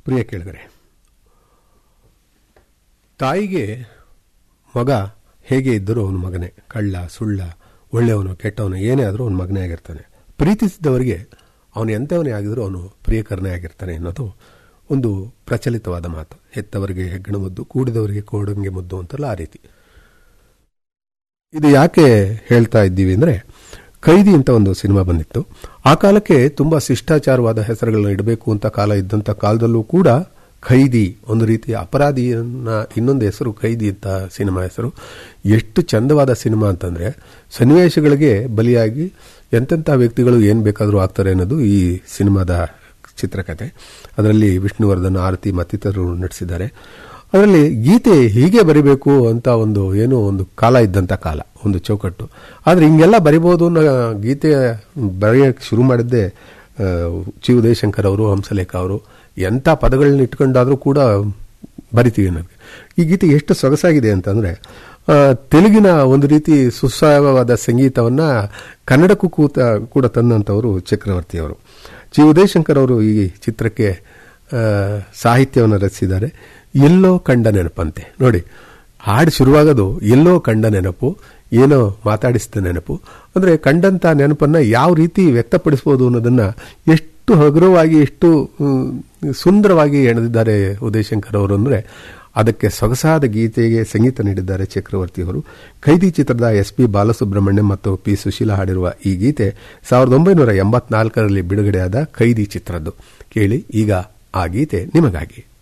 ಪ್ರಿಯ ಕೇಳಿದರೆ ತಾಯಿಗೆ ಮಗ ಹೇಗೆ ಇದ್ದರೂ ಅವನ ಮಗನೇ ಕಳ್ಳ ಸುಳ್ಳ ಒಳ್ಳೆಯವನು ಕೆಟ್ಟವನು ಏನೇ ಆದರೂ ಅವನ ಮಗನೇ ಆಗಿರ್ತಾನೆ ಪ್ರೀತಿಸಿದವರಿಗೆ ಅವನು ಎಂಥವನೇ ಆಗಿದ್ರೂ ಅವನು ಪ್ರಿಯಕರನೇ ಆಗಿರ್ತಾನೆ ಅನ್ನೋದು ಒಂದು ಪ್ರಚಲಿತವಾದ ಮಾತು ಹೆತ್ತವರಿಗೆ ಹೆಗ್ಗಣ ಮುದ್ದು ಕೂಡಿದವರಿಗೆ ಕೋಡಂಗೆ ಮುದ್ದು ಅಂತಲ್ಲ ಆ ರೀತಿ ಇದು ಯಾಕೆ ಹೇಳ್ತಾ ಇದ್ದೀವಿ ಅಂದರೆ ಖೈದಿ ಅಂತ ಒಂದು ಸಿನಿಮಾ ಬಂದಿತ್ತು ಆ ಕಾಲಕ್ಕೆ ತುಂಬಾ ಶಿಷ್ಟಾಚಾರವಾದ ಹೆಸರುಗಳನ್ನ ಇಡಬೇಕು ಅಂತ ಕಾಲ ಇದ್ದಂಥ ಕಾಲದಲ್ಲೂ ಕೂಡ ಖೈದಿ ಒಂದು ರೀತಿಯ ಅಪರಾಧಿಯನ್ನ ಇನ್ನೊಂದು ಹೆಸರು ಖೈದಿ ಅಂತ ಸಿನಿಮಾ ಹೆಸರು ಎಷ್ಟು ಚಂದವಾದ ಸಿನಿಮಾ ಅಂತಂದ್ರೆ ಸನ್ನಿವೇಶಗಳಿಗೆ ಬಲಿಯಾಗಿ ಎಂತೆಂಥ ವ್ಯಕ್ತಿಗಳು ಏನು ಬೇಕಾದರೂ ಆಗ್ತಾರೆ ಅನ್ನೋದು ಈ ಸಿನಿಮಾದ ಚಿತ್ರಕಥೆ ಅದರಲ್ಲಿ ವಿಷ್ಣುವರ್ಧನ್ ಆರತಿ ಮತ್ತಿತರರು ನಟಿಸಿದ್ದಾರೆ ಅದರಲ್ಲಿ ಗೀತೆ ಹೀಗೆ ಬರಿಬೇಕು ಅಂತ ಒಂದು ಏನೋ ಒಂದು ಕಾಲ ಇದ್ದಂಥ ಕಾಲ ಒಂದು ಚೌಕಟ್ಟು ಆದರೆ ಹಿಂಗೆಲ್ಲ ಬರಿಬೋದು ಅನ್ನೋ ಗೀತೆ ಬರೆಯೋಕ್ಕೆ ಶುರು ಮಾಡಿದ್ದೆ ಆ, ಚಿ ಉದಯಶಂಕರ್ ಅವರು ಹಂಸಲೇಖ ಅವರು ಎಂಥ ಪದಗಳನ್ನ ಇಟ್ಕೊಂಡಾದರೂ ಕೂಡ ಬರಿತೀವಿ ನನಗೆ ಈ ಗೀತೆ ಎಷ್ಟು ಸೊಗಸಾಗಿದೆ ಅಂತಂದ್ರೆ ಆ, ತೆಲುಗಿನ ಒಂದು ರೀತಿ ಸುಸ್ವಾಯವಾದ ಸಂಗೀತವನ್ನ ಕನ್ನಡಕ್ಕೂ ಕೂತ ಕೂಡ ತಂದಂಥವರು ಚಕ್ರವರ್ತಿಯವರು ಚಿ ಉದಯಶಂಕರ್ ಅವರು ಈ ಚಿತ್ರಕ್ಕೆ ಆ, ಸಾಹಿತ್ಯವನ್ನು ರಚಿಸಿದ್ದಾರೆ ಎಲ್ಲೋ ಕಂಡ ನೆನಪಂತೆ ನೋಡಿ ಹಾಡು ಶುರುವಾಗೋದು ಎಲ್ಲೋ ಕಂಡ ನೆನಪು ಏನೋ ಮಾತಾಡಿಸಿದ ನೆನಪು ಅಂದ್ರೆ ಕಂಡಂತ ನೆನಪನ್ನ ಯಾವ ರೀತಿ ವ್ಯಕ್ತಪಡಿಸಬಹುದು ಅನ್ನೋದನ್ನ ಎಷ್ಟು ಹಗುರವಾಗಿ ಎಷ್ಟು ಹ್ಮ್, ಸುಂದರವಾಗಿ ಎಣೆದಿದ್ದಾರೆ ಉದಯಶಂಕರ್ ಅವರು ಅಂದ್ರೆ ಅದಕ್ಕೆ ಸೊಗಸಾದ ಗೀತೆಗೆ ಸಂಗೀತ ನೀಡಿದ್ದಾರೆ ಚಕ್ರವರ್ತಿ ಅವರು ಖೈದಿ ಚಿತ್ರದ ಎಸ್ ಪಿ ಬಾಲಸುಬ್ರಹ್ಮಣ್ಯಂ ಮತ್ತು ಪಿ ಸುಶೀಲಾ ಹಾಡಿರುವ ಈ ಗೀತೆ ಸಾವಿರದ ಒಂಬೈನೂರ ಎಂಬತ್ನಾಲ್ಕರಲ್ಲಿ ಬಿಡುಗಡೆಯಾದ ಖೈದಿ ಚಿತ್ರದ್ದು ಕೇಳಿ ಈಗ ಆ ಗೀತೆ ನಿಮಗಾಗಿ